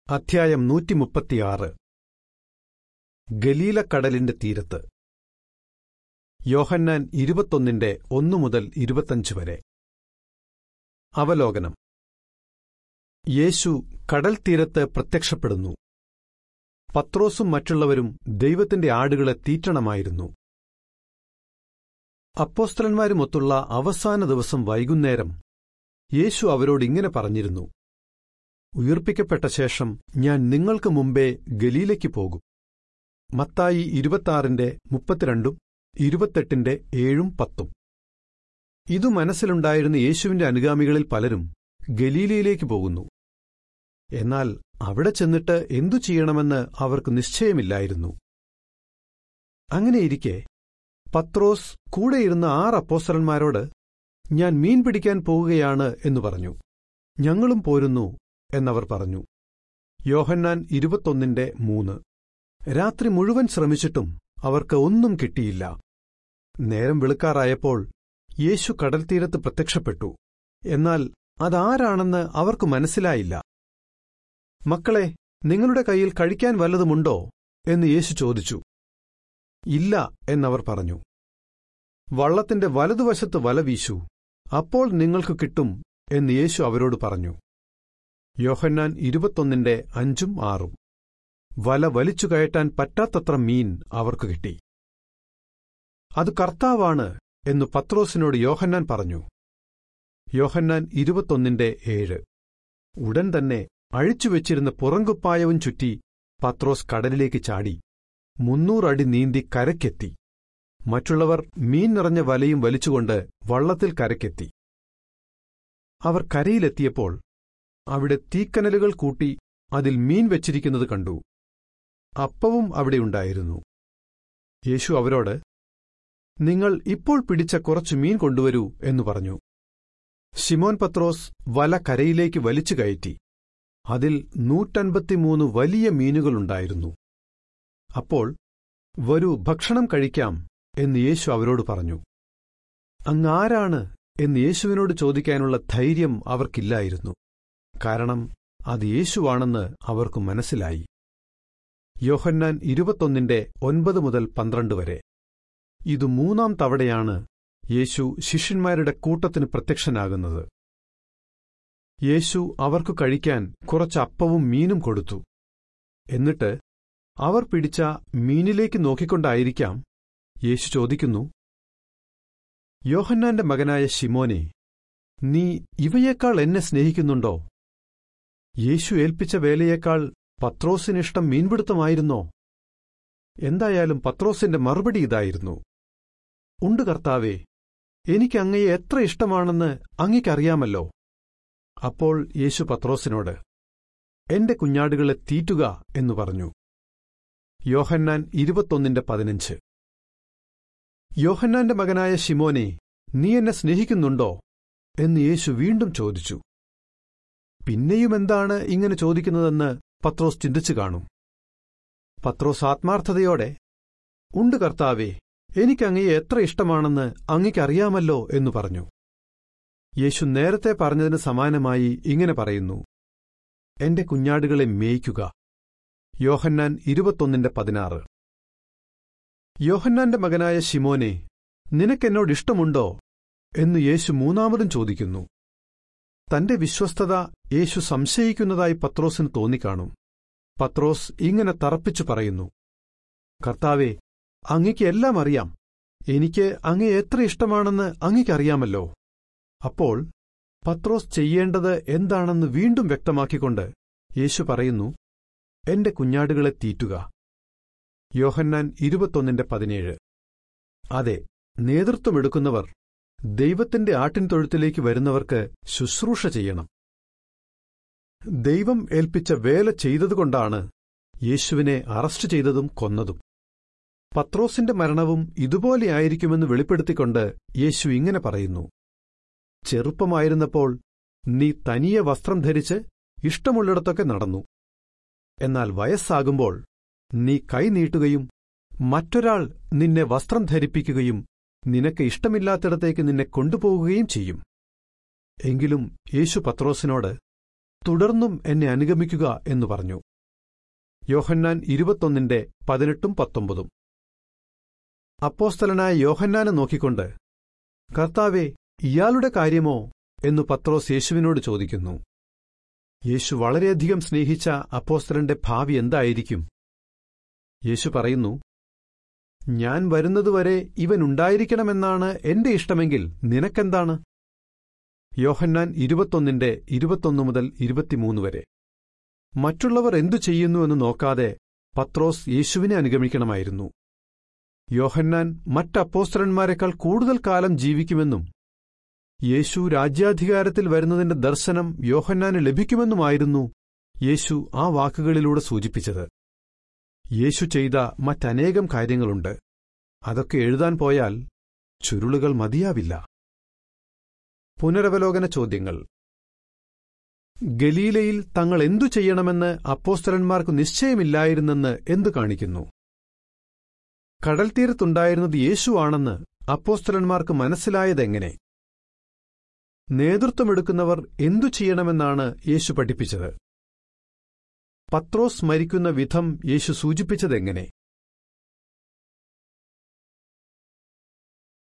അധ്യായം നൂറ്റിമുപ്പത്തിയാറ് ഗലീലക്കടലിന്റെ തീരത്ത് യോഹന്നാൻ ഇരുപത്തൊന്നിന്റെ ഒന്നു മുതൽ ഇരുപത്തഞ്ച് വരെ അവലോകനം യേശു കടൽ തീരത്ത് പ്രത്യക്ഷപ്പെടുന്നു പത്രോസും മറ്റുള്ളവരും ദൈവത്തിന്റെ ആടുകളെ തീറ്റണമായിരുന്നു അപ്പോസ്തലന്മാരുമൊത്തുള്ള അവസാന ദിവസം വൈകുന്നേരം യേശു അവരോട് ഇങ്ങനെ പറഞ്ഞിരുന്നു ഉയിർപ്പിക്കപ്പെട്ട ശേഷം ഞാൻ നിങ്ങൾക്ക് മുമ്പേ ഗലീലയ്ക്ക് പോകും മത്തായി ഇരുപത്തിയാറിന്റെ മുപ്പത്തിരണ്ടും ഇരുപത്തെട്ടിന്റെ ഏഴും പത്തും ഇതു മനസ്സിലുണ്ടായിരുന്ന യേശുവിന്റെ അനുഗാമികളിൽ പലരും ഗലീലയിലേക്ക് പോകുന്നു എന്നാൽ അവിടെ ചെന്നിട്ട് എന്തു ചെയ്യണമെന്ന് അവർക്ക് നിശ്ചയമില്ലായിരുന്നു അങ്ങനെയിരിക്കെ പത്രോസ് കൂടെയിരുന്ന ആറ് അപ്പോസ്തലന്മാരോട് ഞാൻ മീൻ പിടിക്കാൻ പോവുകയാണ് എന്നു പറഞ്ഞു ഞങ്ങളും പോരുന്നു എന്നവർ പറഞ്ഞു യോഹന്നാൻ ഇരുപത്തൊന്നിന്റെ മൂന്ന് രാത്രി മുഴുവൻ ശ്രമിച്ചിട്ടും അവർക്ക് ഒന്നും കിട്ടിയില്ല നേരം വെളുക്കാറായപ്പോൾ യേശു കടൽത്തീരത്ത് പ്രത്യക്ഷപ്പെട്ടു എന്നാൽ അതാരാണെന്ന് അവർക്ക് മനസ്സിലായില്ല മക്കളെ നിങ്ങളുടെ കയ്യിൽ കഴിക്കാൻ വല്ലതുമുണ്ടോ എന്ന് യേശു ചോദിച്ചു ഇല്ല എന്നവർ പറഞ്ഞു വള്ളത്തിന്റെ വലതുവശത്ത് വല വീശു അപ്പോൾ നിങ്ങൾക്ക് കിട്ടും എന്ന് യേശു അവരോട് പറഞ്ഞു യോഹന്നാൻ ഇരുപത്തൊന്നിന്റെ അഞ്ചും ആറും വല വലിച്ചു കയറ്റാൻ പറ്റാത്തത്ര മീൻ അവർക്ക് കിട്ടി അത് കർത്താവാണ് എന്നു പത്രോസിനോട് യോഹന്നാൻ പറഞ്ഞു യോഹന്നാൻ ഇരുപത്തൊന്നിന്റെ ഏഴ് ഉടൻ തന്നെ അഴിച്ചുവെച്ചിരുന്ന പുറങ്കുപ്പായവും ചുറ്റി പത്രോസ് കടലിലേക്ക് ചാടി മുന്നൂറടി നീന്തി കരയ്ക്കെത്തി മറ്റുള്ളവർ മീൻ നിറഞ്ഞ വലയും വലിച്ചുകൊണ്ട് വള്ളത്തിൽ കരയ്ക്കെത്തി അവർ കരയിലെത്തിയപ്പോൾ അവിടെ തീക്കനലുകൾ കൂട്ടി അതിൽ മീൻ വെച്ചിരിക്കുന്നത് കണ്ടു അപ്പവും അവിടെയുണ്ടായിരുന്നു യേശു അവരോട് നിങ്ങൾ ഇപ്പോൾ പിടിച്ച കുറച്ചു മീൻ കൊണ്ടുവരൂ എന്നു പറഞ്ഞു ശിമോൻ പത്രോസ് വല കരയിലേക്ക് വലിച്ചു കയറ്റി അതിൽ നൂറ്റൻപത്തിമൂന്ന് വലിയ മീനുകളുണ്ടായിരുന്നു അപ്പോൾ വരൂ ഭക്ഷണം കഴിക്കാം എന്ന് യേശു അവരോട് പറഞ്ഞു അങ്ങാരാണ് എന്ന് യേശുവിനോട് ചോദിക്കാനുള്ള ധൈര്യം അവർക്കില്ലായിരുന്നു കാരണം അത് യേശുവാണെന്ന് അവർക്ക് മനസ്സിലായി യോഹന്നാൻ ഇരുപത്തൊന്നിന്റെ ഒൻപത് മുതൽ പന്ത്രണ്ട് വരെ ഇത് മൂന്നാം തവണയാണ് യേശു ശിഷ്യന്മാരുടെ കൂട്ടത്തിന് പ്രത്യക്ഷനാകുന്നത് യേശു അവർക്കു കഴിക്കാൻ കുറച്ച് അപ്പവും മീനും കൊടുത്തു എന്നിട്ട് അവർ പിടിച്ച മീനിലേക്ക് നോക്കിക്കൊണ്ടായിരിക്കാം യേശു ചോദിക്കുന്നു യോഹന്നാന്റെ മകനായ ശിമോനെ നീ ഇവയേക്കാൾ എന്നെ സ്നേഹിക്കുന്നുണ്ടോ യേശു ഏൽപ്പിച്ച വേലയേക്കാൾ പത്രോസിനിഷ്ടം മീൻപിടുത്തമായിരുന്നോ എന്തായാലും പത്രോസിന്റെ മറുപടി ഇതായിരുന്നു ഉണ്ട് കർത്താവേ എനിക്ക് അങ്ങയെ എത്ര ഇഷ്ടമാണെന്ന് അങ്ങയ്ക്കറിയാമല്ലോ അപ്പോൾ യേശു പത്രോസിനോട് എന്റെ കുഞ്ഞാടുകളെ തീറ്റുക എന്നു പറഞ്ഞു യോഹന്നാൻ ഇരുപത്തൊന്നിന്റെ പതിനഞ്ച് യോഹന്നാന്റെ മകനായ ശിമോനെ നീ എന്നെ സ്നേഹിക്കുന്നുണ്ടോ എന്ന് യേശു വീണ്ടും ചോദിച്ചു പിന്നെയും എന്താണ് ഇങ്ങനെ ചോദിക്കുന്നതെന്ന് പത്രോസ് ചിന്തിച്ചു കാണും പത്രോസ് ആത്മാർത്ഥതയോടെ ഉണ്ട് കർത്താവേ എനിക്കങ്ങയെ എത്ര ഇഷ്ടമാണെന്ന് അങ്ങയ്ക്കറിയാമല്ലോ എന്നു പറഞ്ഞു യേശു നേരത്തെ പറഞ്ഞതിന് സമാനമായി ഇങ്ങനെ പറയുന്നു എന്റെ കുഞ്ഞാടുകളെ മേയ്ക്കുക യോഹന്നാൻ ഇരുപത്തൊന്നിന്റെ പതിനാറ് യോഹന്നാന്റെ മകനായ ശിമോനെ നിനക്കെന്നോട് ഇഷ്ടമുണ്ടോ എന്ന് യേശു മൂന്നാമതും ചോദിക്കുന്നു തന്റെ വിശ്വസ്തത യേശു സംശയിക്കുന്നതായി പത്രോസിന് തോന്നിക്കാണും പത്രോസ് ഇങ്ങനെ തറപ്പിച്ചു പറയുന്നു കർത്താവെ അങ്ങയ്ക്ക് എല്ലാം അറിയാം എനിക്ക് അങ്ങേ എത്ര ഇഷ്ടമാണെന്ന് അങ്ങയ്ക്കറിയാമല്ലോ അപ്പോൾ പത്രോസ് ചെയ്യേണ്ടത് എന്താണെന്ന് വീണ്ടും വ്യക്തമാക്കിക്കൊണ്ട് യേശു പറയുന്നു എന്റെ കുഞ്ഞാടുകളെ തീറ്റുക യോഹന്നാൻ ഇരുപത്തൊന്നിന്റെ പതിനേഴ് അതെ നേതൃത്വമെടുക്കുന്നവർ ദൈവത്തിന്റെ ആട്ടിൻതൊഴുത്തിലേക്ക് വരുന്നവർക്ക് ശുശ്രൂഷ ചെയ്യണം ദൈവം ഏൽപ്പിച്ച വേല ചെയ്തതുകൊണ്ടാണ് യേശുവിനെ അറസ്റ്റ് ചെയ്തതും കൊന്നതും പത്രോസിന്റെ മരണവും ഇതുപോലെയായിരിക്കുമെന്ന് വെളിപ്പെടുത്തിക്കൊണ്ട് യേശു ഇങ്ങനെ പറയുന്നു ചെറുപ്പമായിരുന്നപ്പോൾ നീ തനിയെ വസ്ത്രം ധരിച്ച് ഇഷ്ടമുള്ളിടത്തൊക്കെ നടന്നു എന്നാൽ വയസ്സാകുമ്പോൾ നീ കൈനീട്ടുകയും മറ്റൊരാൾ നിന്നെ വസ്ത്രം ധരിപ്പിക്കുകയും നിനക്ക് ഇഷ്ടമില്ലാത്തിടത്തേക്ക് നിന്നെ കൊണ്ടുപോകുകയും ചെയ്യും എങ്കിലും യേശു പത്രോസിനോട് തുടർന്നും എന്നെ അനുഗമിക്കുക എന്നു പറഞ്ഞു യോഹന്നാൻ ഇരുപത്തൊന്നിന്റെ പതിനെട്ടും പത്തൊമ്പതും അപ്പോസ്തലനായ യോഹന്നാനെ നോക്കിക്കൊണ്ട് കർത്താവെ ഇയാളുടെ കാര്യമോ എന്നു പത്രോസ് യേശുവിനോട് ചോദിക്കുന്നു യേശു വളരെയധികം സ്നേഹിച്ച അപ്പോസ്തലന്റെ ഭാവി എന്തായിരിക്കും യേശു പറയുന്നു ഞാൻ വരുന്നതുവരെ ഇവൻ ഉണ്ടായിരിക്കണമെന്നാണ് എന്റെ ഇഷ്ടമെങ്കിൽ നിനക്കെന്താണ് യോഹന്നാൻ ഇരുപത്തൊന്നിന്റെ ഇരുപത്തൊന്ന് മുതൽ ഇരുപത്തിമൂന്ന് വരെ മറ്റുള്ളവർ എന്തു ചെയ്യുന്നുവെന്ന് നോക്കാതെ പത്രോസ് യേശുവിനെ അനുഗമിക്കണമായിരുന്നു യോഹന്നാൻ മറ്റപ്പോസ്തലന്മാരെക്കാൾ കൂടുതൽ കാലം ജീവിക്കുമെന്നും യേശു രാജ്യാധികാരത്തിൽ വരുന്നതിന്റെ ദർശനം യോഹന്നാന് ലഭിക്കുമെന്നുമായിരുന്നു യേശു ആ വാക്കുകളിലൂടെ സൂചിപ്പിച്ചത് യേശു ചെയ്ത മറ്റനേകം കാര്യങ്ങളുണ്ട് അതൊക്കെ എഴുതാൻ പോയാൽ ചുരുളുകൾ മതിയാവില്ല പുനരവലോകന ചോദ്യങ്ങൾ ഗലീലയിൽ തങ്ങൾ എന്തു ചെയ്യണമെന്ന് അപ്പോസ്തലന്മാർക്ക് നിശ്ചയമില്ലായിരുന്നെന്ന് എന്തു കാണിക്കുന്നു കടൽത്തീരത്തുണ്ടായിരുന്നത് യേശുവാണെന്ന് അപ്പോസ്തലന്മാർക്ക് മനസ്സിലായതെങ്ങനെ നേതൃത്വമെടുക്കുന്നവർ എന്തു ചെയ്യണമെന്നാണ് യേശു പഠിപ്പിച്ചത് പത്രോസ് മരിക്കുന്ന വിധം യേശു സൂചിപ്പിച്ചതെങ്ങനെ